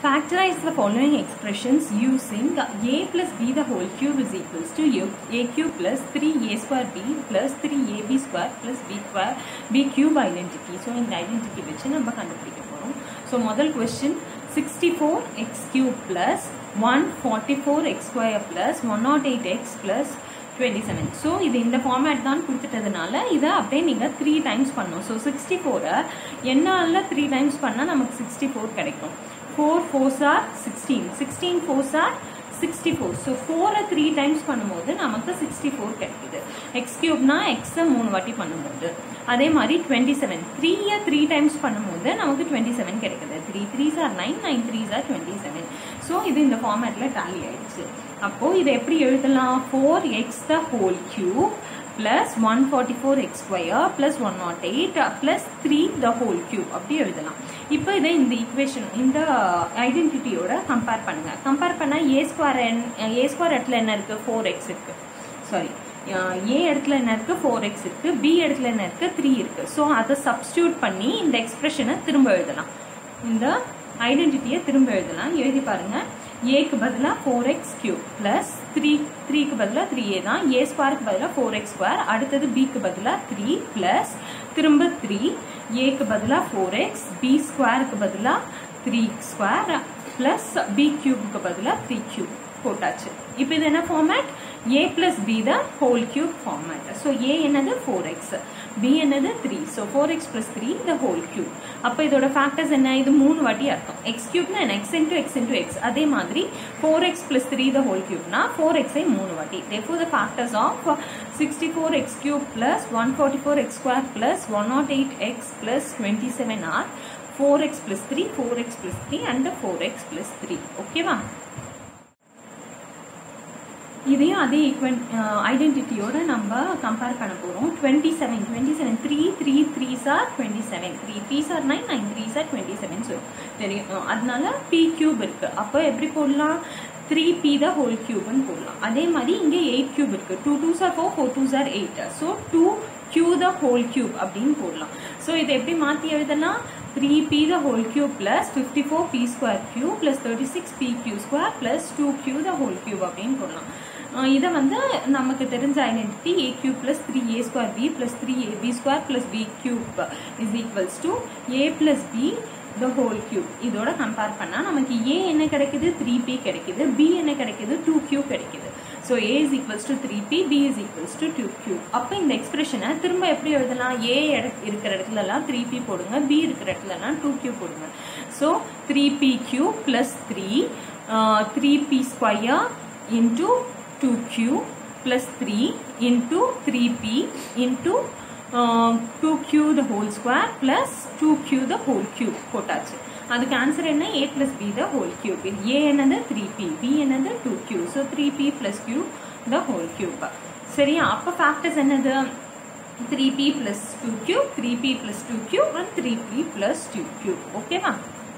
Factorize the following expressions using a plus b the whole cube is equals to a, a cube plus 3a square b plus 3ab square plus b square b cube identity. So இந்த identity வச்சு நம்ம கண்டுபிடிக்க போறோம். So முதல் question 64x cube plus 144x square plus 108x plus 27 so இது இந்த format தான் கொடுத்துட்டதுனால இதை அப்படியே நீங்கள் த்ரீ டைம்ஸ் பண்ணணும் ஸோ சிக்ஸ்டி ஃபோரை என்னால் த்ரீ டைம்ஸ் பண்ணால் நமக்கு சிக்ஸ்டி ஃபோர் கிடைக்கும் four fours are sixteen sixteen fours are sixty four so ஃபோரை த்ரீ டைம்ஸ் பண்ணும்போது நமக்கு சிக்ஸ்டி ஃபோர் கிடைக்குது எக்ஸ் கியூப்னா எக்ஸை மூணு வாட்டி பண்ணும்போது அதே மாதிரி டுவெண்ட்டி செவன் த்ரீயை த்ரீ டைம்ஸ் பண்ணும்போது நமக்கு டுவெண்ட்டி செவன் கிடைக்குது three threes are nine nine threes R twenty seven so இது இந்த ஃபார்மேட்டில் டேலி ஆயிடுச்சு அப்போது இதை எப்படி எழுதலாம் four X the whole cube plus one forty four X square plus one nought eight plus three the whole cube அப்படி எழுதலாம் இப்போ இதை இந்த ஈக்குவேஷன் இந்த ஐடென்டிட்டியோட கம்பேர் பண்ணுங்க கம்பேர் பண்ணால் ஏ ஸ்கொயர் என் ஏ ஸ்கொயர் இடத்துல என்ன இருக்குது ஃபோர் எக்ஸ் இருக்குது சாரி ஏ இடத்துல என்ன இருக்குது ஃபோர் எக்ஸ் இருக்குது பி இடத்துல என்ன இருக்குது த்ரீ இருக்குது ஸோ அதை சப்ஸ்டியூட் பண்ணி இந்த எக்ஸ்பிரஷனை திரும்ப எழுதலாம் இந்த ஐடென்டிட்டியை திரும்ப எழுதலாம் எழுதி பாருங்கள் ஏக்கு பதிலாக four X cube plus three த்ரீக்கு பதிலாக த்ரீ ஏ தான் ஏ ஸ்கொயருக்கு பதிலாக ஃபோர் எக்ஸ் ஸ்கொயர் அடுத்தது பிக்கு பதிலாக த்ரீ ப்ளஸ் திரும்ப த்ரீ ஏக்கு பதிலாக ஃபோர் எக்ஸ் பி ஸ்கொயருக்கு பதிலாக த்ரீ ஸ்கொயர் ப்ளஸ் பி கியூபுக்கு பதிலாக த்ரீ கியூப் போட்டாச்சு இப்போ இது என்ன format A plus B the whole cube format so A என்னது ஃபோர் எக்ஸ் பி என்னது three so four X plus three the whole cube அப்போ இதோட ஃபேக்டர்ஸ் என்ன இது மூணு வாட்டி அர்த்தம் எக்ஸ் கியூப்னா என்ன X into X into X அதே மாதிரி four X plus three the whole கியூப்னா ஃபோர் எக்ஸை மூணு வாட்டி therefore the factors of sixty four X cube plus one forty four X square plus one nought eight X plus twenty seven are four X plus three four X plus three and four X plus three ஓகேவா இதையும் அதே ஈக்குவன் ஐடென்டிட்டியோட நம்ம compare பண்ண போகிறோம் twenty seven twenty seven three three three sir twenty seven three three sir nine nine three sir twenty seven so தெரியும் அதனால பி கியூப் இருக்குது அப்போ எப்படி போடலாம் த்ரீ பி த ஹோல் கியூப்னு போடலாம் அதே மாதிரி இங்கே எயிட் கியூப் இருக்குது two two sir four four two sir eight so two Q the whole cube அப்படின்னு போடலாம் ஸோ இதை எப்படி மாற்றி எழுதலாம் three B the whole cube plus fifty four B square Q plus thirty six p q square plus two Q the whole cube அப்படின்னு போடலாம் இதை வந்து நமக்கு தெரிஞ்ச identity a cube plus three a square b plus three a b square plus b cube is equals to a plus B the whole cube இதோட compare பண்ணால் நமக்கு ஏ என்ன கிடைக்குது த்ரீ பி கிடைக்குது பி என்ன கிடைக்குது டூ கியூ கிடைக்குது so a is equals to three p b is equals to two q அப்போ இந்த எக்ஸ்பிரஷனை திரும்ப எப்படி எழுதலாம் ஏ இருக்கிற இடத்துலலாம் த்ரீ பி போடுங்க பி இருக்கிற இடத்துலலாம் டூ கியூ போடுங்க so three p q plus three three p square into 2q plus 3 into 3p into uh, 2q the whole square plus 2q the whole cube போட்டாச்சு அதுக்கு ஆன்சர் என்ன a plus b the whole cube a என்னது 3p b என்னது 2q so 3p plus q the whole cube சரியா அப்போ factors என்னது 3p plus 2q 3p plus 2q and 3p plus 2q ஓகேவா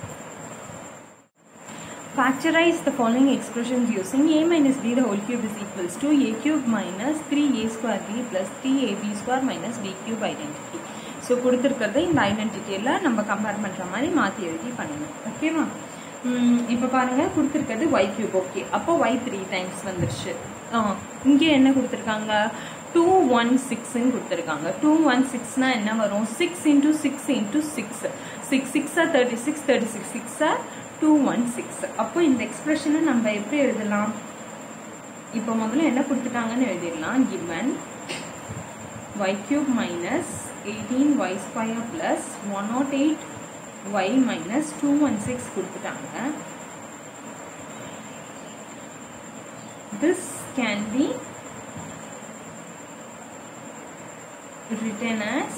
Factorize the following expressions using a minus b the whole cube is equals to a cube minus 3a square b plus 3ab square minus b cube identity. So கொடுத்துருக்கிறது இந்த ஐடென்டிட்டியில் நம்ம compare பண்ணுற மாதிரி மாற்றி எழுதி பண்ணணும் ஓகேவா இப்போ பாருங்கள் கொடுத்துருக்கிறது ஒய் கியூப் ஓகே அப்போ ஒய் த்ரீ டைம்ஸ் வந்துருச்சு இங்கே என்ன கொடுத்துருக்காங்க டூ ஒன் சிக்ஸ்ன்னு கொடுத்துருக்காங்க டூ ஒன் சிக்ஸ்னால் என்ன வரும் six into six into six six சிக்ஸாக தேர்ட்டி சிக்ஸ் தேர்ட்டி சிக்ஸ் சிக்ஸாக டூ ஒன் சிக்ஸ் அப்போ இந்த எக்ஸ்பிரஷனை நம்ம எப்படி எழுதலாம் இப்போ முதல்ல என்ன கொடுத்துட்டாங்கன்னு எழுதிடலாம் given y cube minus 18y square plus 108y minus 216 கொடுத்துட்டாங்க this can be written as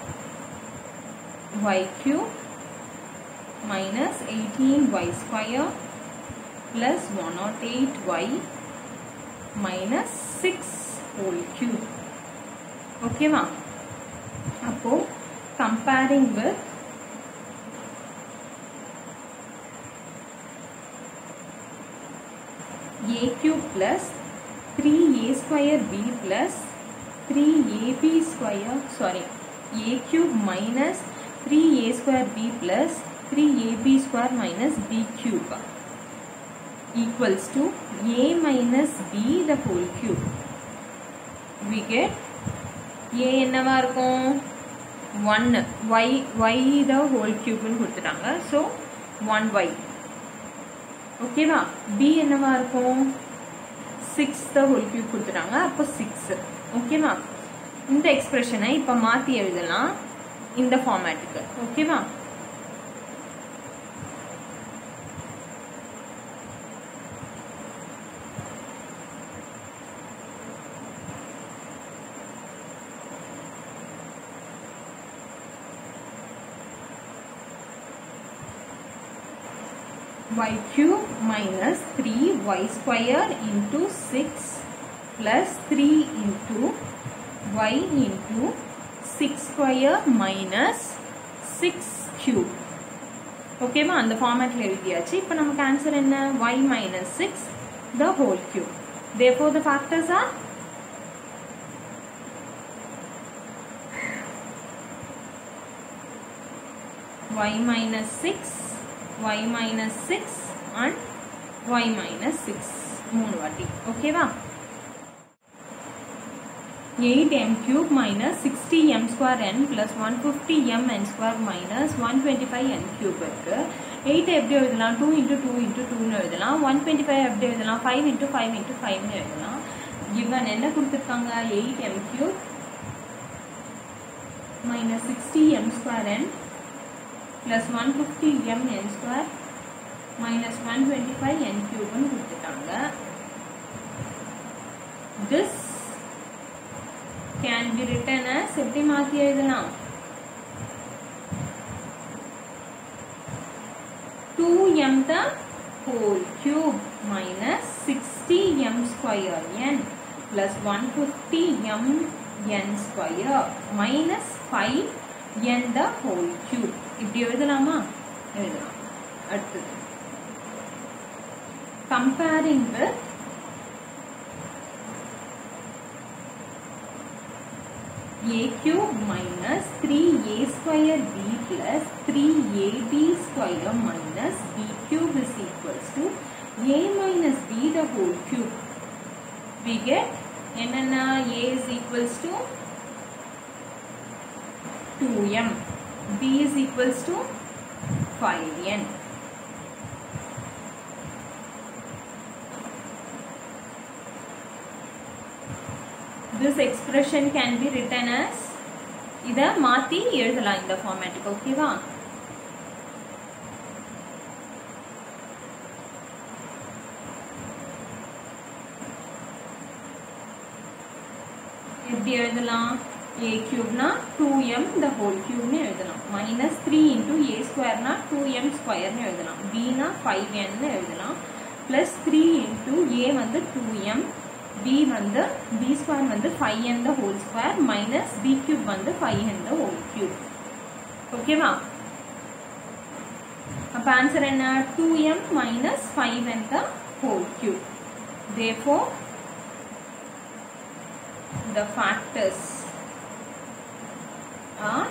y cube minus 18y square plus 108y minus 6 whole cube ஓகேவா அப்போ comparing with a cube plus 3a square b plus 3ab square sorry a cube minus 3a square b plus three a b square minus b cube equals to a minus b the whole cube we get a என்னவா இருக்கும் ஒன்று y y the whole கியூப்னு கொடுத்துட்டாங்க so one y ஓகேவா b என்னவா இருக்கும் six the whole cube கொடுத்துட்டாங்க அப்போ சிக்ஸ் ஓகேவா இந்த எக்ஸ்பிரஷனை இப்போ மாற்றி எழுதலாம் இந்த ஃபார்மேட்டுக்கு ஓகேவா y cube minus 3y square into 6 plus 3 into y into 6 square minus 6 cube ஓகேவா அந்த ஃபார்மேட்டில் எழுதியாச்சு இப்போ நமக்கு ஆன்சர் என்ன y minus 6 the whole cube therefore the factors are y minus 6 y minus 6 and y minus 6 மூணு வாட்டி ஓகேவா 8m cube minus 60m square n plus 150m n square minus 125n cube இருக்கு 8 எப்படி எழுதலாம் 2 into 2 into 2 எழுதலாம் 125 எப்படி எழுதலாம் 5 into 5 into 5 எழுதலாம் given என்ன கொடுத்துருக்காங்க 8m cube minus 60m square n plus 150m n square minus 125 n cube னு கொடுத்துட்டாங்க this can be written as எப்படி மாத்தி எழுதலாம் 2m the whole cube minus 60m square n plus 150m n square minus 5 n the whole cube இப்படி எழுதலாமா எழுதலாம் அடுத்தது comparing with a cube minus 3a square b plus 3ab square minus b cube is equals to a minus b the whole cube. We get என்னென்ன a is equals to 2m b is equals to 5n this expression can be written as இத மாத்தி எழுதலாம் இந்த ஃபார்மேட்டுக்கு ஓகேவா எப்படி எழுதலாம் a கியூப்னா two m the whole கியூப்னு எழுதலாம் மைனஸ் த்ரீ இன்டூ ஏ ஸ்கொயர்னா டூ எம் ஸ்கொயர்னு எழுதலாம் பினா ஃபைவ் என்னு எழுதலாம் ப்ளஸ் த்ரீ இன்டூ ஏ வந்து டூ எம் பி வந்து பி ஸ்கொயர் வந்து five n the whole square minus b cube வந்து five n the whole cube ஓகேவா அப்போ ஆன்சர் என்ன two m minus five n the whole cube therefore the factors are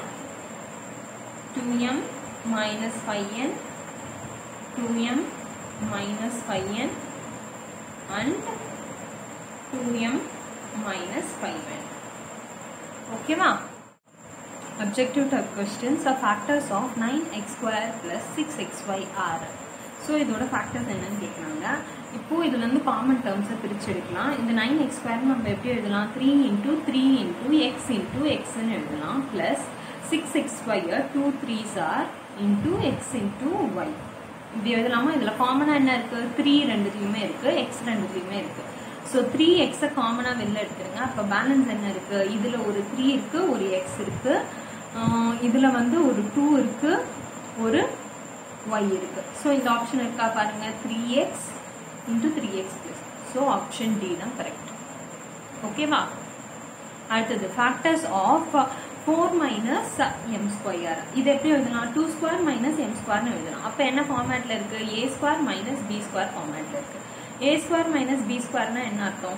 2m minus 5n 2m minus 5n and 2m minus 5n okay ma objective type questions are factors of 9x square plus 6xy are so இதோட factors என்னன்னு கேட்குறாங்க இப்போ இதுல இருந்து common டேர்ம்ஸை பிரிச்சு எடுக்கலாம் இந்த nine X square நம்ம எப்படி எழுதலாம் three into three into X into எக்ஸ்ன்னு எழுதலாம் plus six x square two threes are into X into y இப்படி எழுதலாமா இதில் காமனாக என்ன இருக்குது த்ரீ ரெண்டுத்துலையுமே இருக்குது எக்ஸ் ரெண்டுத்துலையுமே இருக்குது ஸோ த்ரீ எக்ஸை காமனாக வெளில எடுத்துருங்க அப்போ பேலன்ஸ் என்ன இருக்குது இதில் ஒரு த்ரீ இருக்குது ஒரு எக்ஸ் இருக்குது இதில் வந்து ஒரு டூ இருக்குது ஒரு ஒய் இருக்கு ஸோ இந்த ஆப்ஷன் இருக்கா பாருங்க three x into three x plus so option d தான் கரெக்ட் ஓகேவா அடுத்தது factors of four minus m square இது எப்படி எழுதலாம் டூ ஸ்கொயர் மைனஸ் எம் ஸ்கொயர்னு எழுதலாம் அப்போ என்ன ஃபார்மேட்டில் இருக்கு a square minus b square ஃபார்மேட்டில் இருக்கு ஏ ஸ்கொயர் மைனஸ் பி ஸ்கொயர்னா என்ன அர்த்தம்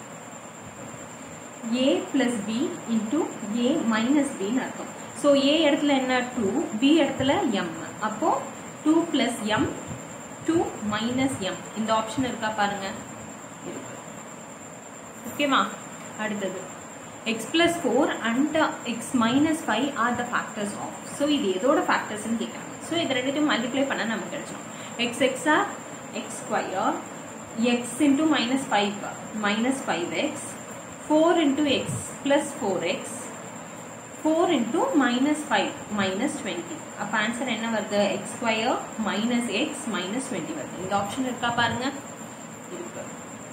a plus b into a minus பின்னு அர்த்தம் ஸோ ஏ இடத்துல என்ன டூ பி இடத்துல எம் அப்போ two plus m two minus m இந்த ஆப்ஷன் இருக்கா பாருங்க இருக்கு ஓகேவா அடுத்தது x plus four and x minus five are the factors of so இது எதோட ஃபேக்டர்ஸ்னு கேட்குறாங்க ஸோ இது ரெண்டுத்தையும் மல்டிப்ளை பண்ண நமக்கு கிடைச்சிடும் எக்ஸ் எக்ஸா x square x into minus five minus five x four into x plus four x four into minus five minus twenty அப்போ ஆன்சர் என்ன வருது x square minus x minus twenty வருது இந்த ஆப்ஷன் இருக்கா பாருங்க இருக்கு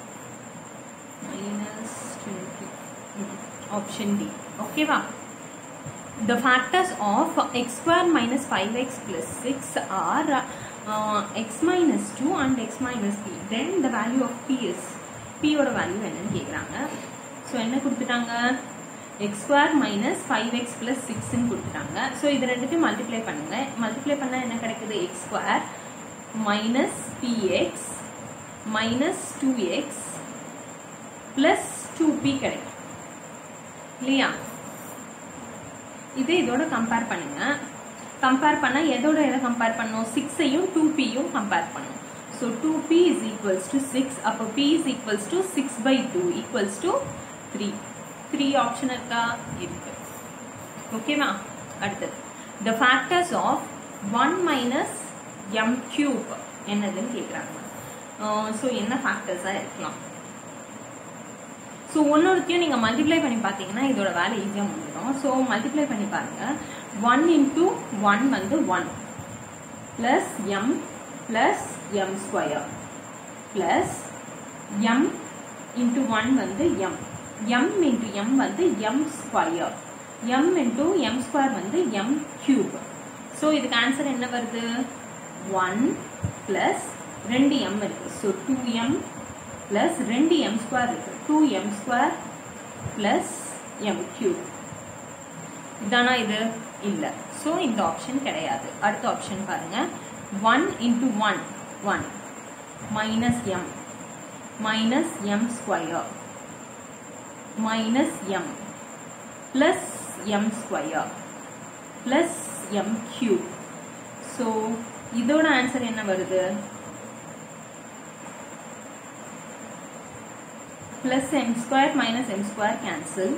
மைனஸ் டுவெண்ட்டி ஆப்ஷன் டி ஓகேவா The factors of x square minus 5x plus 6 are uh, x minus 2 and x minus 3. Then the value of p is p ஓட value என்னன்னு கேட்குறாங்க so என்ன கொடுத்துட்டாங்க x square minus five x plus சிக்ஸ்ன்னு கொடுத்துட்டாங்க so இது ரெண்டுத்தையும் multiply பண்ணுங்க மல்டிப்ளை பண்ணால் என்ன கிடைக்குது x square minus p x minus two x plus two p கிடைக்கும் இல்லையா இது இதோட கம்பேர் பண்ணுங்க கம்பேர் பண்ணா எதோட எதை கம்பேர் பண்ணும் சிக்ஸையும் டூ பியும் கம்பேர் பண்ணும் so two p is equals to six அப்போ p is equals to six by two equals to three three option இருக்கா இருக்கு ஓகேவா அடுத்தது the factors of one minus m cube என்னதுன்னு கேட்குறாங்க ஸோ என்ன ஃபேக்டர்ஸாக இருக்கலாம் ஸோ ஒன்னொருத்தையும் நீங்கள் மல்டிப்ளை பண்ணி பார்த்தீங்கன்னா இதோட வேலை ஈஸியாக முடிஞ்சிடும் ஸோ மல்டிப்ளை பண்ணி பாருங்க ஒன் இன்டூ ஒன் வந்து one plus m plus m square plus m into one வந்து எம் எம் இன்டூ எம் வந்து m square m into m square வந்து எம் கியூப் ஸோ இதுக்கு ஆன்சர் என்ன வருது ஒன் ப்ளஸ் ரெண்டு எம் இருக்கு ஸோ டூ எம் பிளஸ் ரெண்டு m square இருக்கு two m square plus m cube இதானா இது இல்லை ஸோ இந்த ஆப்ஷன் கிடையாது அடுத்த ஆப்ஷன் பாருங்க one into one one minus m minus m square minus m plus m square plus m cube so இதோட ஆன்சர் என்ன வருது plus m square minus m square cancel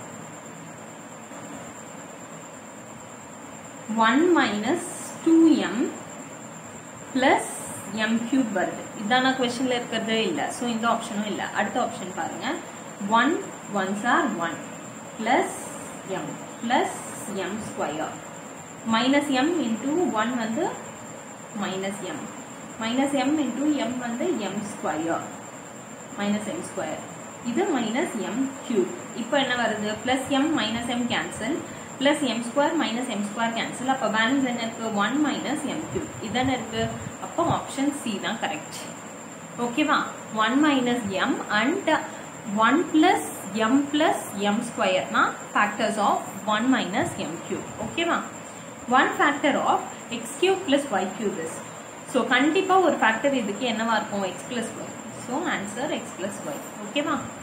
1 minus 2m plus m cube வருது இதான கொஸ்டின்ல இருக்கிறது இல்ல so இந்த ஆப்ஷனும் இல்ல அடுத்த ஆப்ஷன் பாருங்க 1 ones are 1 plus m plus m square minus m into 1 வந்து minus m minus m into m வந்து m square minus m square இது மைனஸ் எம் கியூப் இப்போ என்ன வருது plus m minus m cancel plus m square minus m square cancel அப்போ balance என்ன இருக்கு one minus m cube இதானே இருக்கு அப்போ ஆப்ஷன் சி தான் கரெக்ட் ஓகேவா one minus m and one plus m plus m ஸ்கொயர்னா factors of one minus m cube ஓகேவா one factor of x cube plus y cube is so கண்டிப்பாக ஒரு factor இதுக்கு என்னவா இருக்கும் x plus y so answer x plus y ஓகேவா